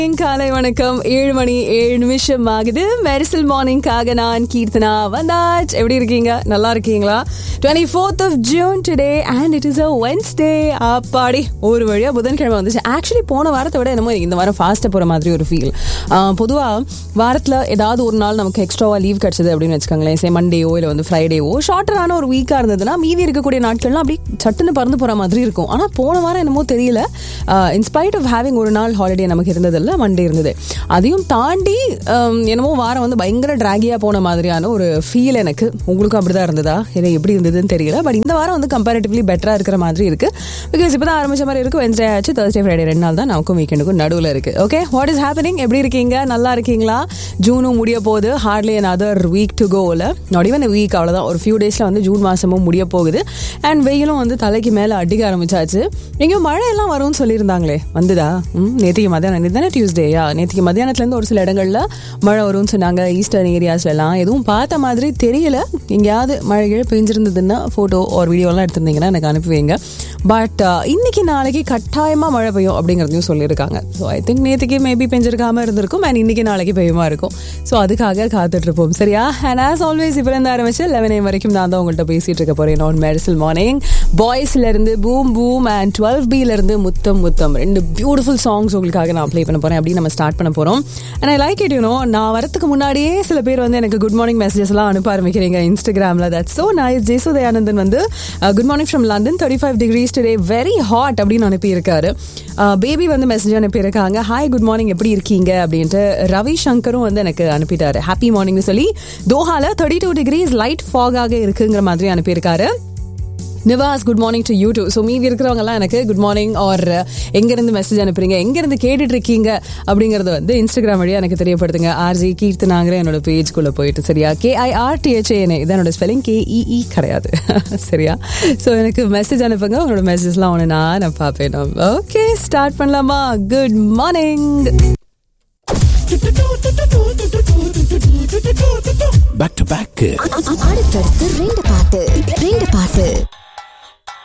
காலை வணக்கம் ஏழு மணி ஏழு நிமிஷம் ஆகுது மெரிசல் மார்னிங்காக நான் கீர்த்தனா வந்தாச் எப்படி இருக்கீங்க நல்லா இருக்கீங்களா twenty fourth of June today and it is a Wednesday அப்பாடி ஒரு வழியாக புதன்கிழமை வந்துச்சு ஆக்சுவலி போன வாரத்தை விட என்னமோ இந்த வாரம் ஃபாஸ்ட்டாக போகிற மாதிரி ஒரு ஃபீல் பொதுவாக வாரத்தில் ஏதாவது ஒரு நாள் நமக்கு எக்ஸ்ட்ராவாக லீவ் கிடச்சது அப்படின்னு வச்சுக்கோங்களேன் சே மண்டேவோ இல்லை வந்து ஃப்ரைடேவோ ஷார்ட்டரான ஒரு வீக்காக இருந்ததுன்னா மீதி இருக்கக்கூடிய நாட்கள்லாம் அப்படி சட்டுன்னு பறந்து போகிற மாதிரி இருக்கும் ஆனால் போன வாரம் என்னமோ தெரியல இன்ஸ்பைட் ஆஃப் ஹேவிங் ஒரு நாள் ஹாலிடே நமக்கு இருந்ததில்ல மண்டே இருந்தது அதையும் தாண்டி um, என்னமோ வாரம் வந்து பயங்கர ட்ராகியாக போன மாதிரியான ஒரு ஃபீல் எனக்கு உங்களுக்கும் அப்படி தான் இருந்ததா இது எப்படி இருந்ததுன்னு தெரியல பட் இந்த வாரம் வந்து கம்பேரிட்டிவ்லி பெட்டராக இருக்கிற மாதிரி இருக்கு பிகாஸ் இப்போ தான் ஆரம்பிச்ச மாதிரி இருக்கு வென்ஸ்டே ஆச்சு தேர்ஸ்டே ஃப்ரைடே ரெண்டு நாள் தான் நமக்கும் வீக்கெண்டுக்கும் நடுவில் இருக்கு ஓகே வாட் இஸ் ஹேப்பனிங் எப்படி இருக்கீங்க நல்லா இருக்கீங்களா ஜூனும் முடிய போகுது hardly another week to கோவில் நாட் ஈவன் வீக் அவ்வளோதான் ஒரு ஃபியூ டேஸில் வந்து ஜூன் மாதமும் முடிய போகுது அண்ட் வெயிலும் வந்து தலைக்கு மேலே அடிக்க ஆரம்பிச்சாச்சு எங்கேயும் மழையெல்லாம் வரும்னு சொல்லியிருந்தாங்களே வந்துதா ம் நேற்றுக்கு மத்தியானம் நேற்று தானே டியூஸ்டேயா நேற்றுக்கு மத்தியானத்துலேருந்து ஒரு சில இடங்களில் மழை வரும்னு சொன்னாங்க ஈஸ்டர்ன் ஏரியாஸ்லாம் எதுவும் பார்த்த மாதிரி தெரியல எங்கேயாவது மழைகள் பெஞ்சிருந்ததுன்னா ஃபோட்டோ ஒரு வீடியோலாம் எடுத்திருந்தீங்கன்னா எனக்கு அனுப்பி வைங்க பட் இன்னைக்கு நாளைக்கு கட்டாயமாக மழை பெய்யும் அப்படிங்கிறதையும் சொல்லியிருக்காங்க ஸோ ஐ திங்க் நேற்றுக்கு மேபி பெஞ்சிருக்காம இருந்திருக்கும் அண்ட் இன்னைக்கு நாளைக்கு பெய்யுமா இருக்கும் ஸோ அதுக்காக காத்துட்டு இருப்போம் சரியா அண்ட் ஆஸ் ஆல்வேஸ் இப்போ இருந்து ஆரம்பிச்சு லெவன் ஏ வரைக்கும் நான் தான் உங்கள்கிட்ட பேசிட்டு இருக்க போறேன் நான் மெரிசல் மார்னிங் பாய்ஸ்ல இருந்து பூம் பூம் அண்ட் டுவெல் பில இருந்து முத்தம் முத்தம் ரெண்டு பியூட்டிஃபுல் சாங்ஸ் உங்களுக்காக நான் ப்ளே பண்ண போறேன் அப்படி நம்ம ஸ்டார்ட் பண்ண போறோம் and I like it you know நான் வரதுக்கு முன்னாடியே சில பேர் வந்து எனக்கு குட் மார்னிங் மெசேஜஸ் எல்லாம் அனுப்ப ஆரம்பிக்கிறீங்க இன்ஸ்டாகிராம்ல தட் சோ நைஸ் ஜெயசுதயானந்தன் வந்து good morning from London thirty five degrees today very hot அப்படின்னு அனுப்பியிருக்காரு பேபி வந்து மெசேஜ் அனுப்பியிருக்காங்க ஹாய் குட் மார்னிங் எப்படி இருக்கீங்க அப்படின்ட்டு ரவி சங்கரும் வந்து எனக்கு அனுப்பிட்டாரு ஹாப்பி மார்னிங்னு சொல்லி தோஹால தேர்ட்டி டூ டிகிரிஸ் லைட் ஃபாகாக இருக்குங்கிற மாதிரி அனுப்பியிருக்காரு Nivas good morning to you too so மீதி இருக்கிறவங்கலாம் எனக்கு குட் மார்னிங் ஆர் எங்கேருந்து மெசேஜ் அனுப்புறீங்க எங்கேருந்து கேட்டுட்டு இருக்கீங்க அப்படிங்கறத வந்து இன்ஸ்டாகிராம் வழியாக எனக்கு தெரியப்படுத்துங்க ஆர்ஜி கீர்த்தனாங்கிற என்னோட பேஜ்குள்ளே போயிட்டு சரியா கேஐஆர்டிஹெச்ஏஎன்ஏ இதான் என்னோட ஸ்பெல்லிங் கேஇஇ கிடையாது சரியா ஸோ எனக்கு மெசேஜ் அனுப்புங்க உங்களோட மெசேஜ்லாம் ஒன்று நான் நான் பார்ப்பேன் ஓகே ஸ்டார்ட் பண்ணலாமா good morning back to back அடுத்தடுத்து ரெண்டு பாட்டு ரெண்டு பாட்டு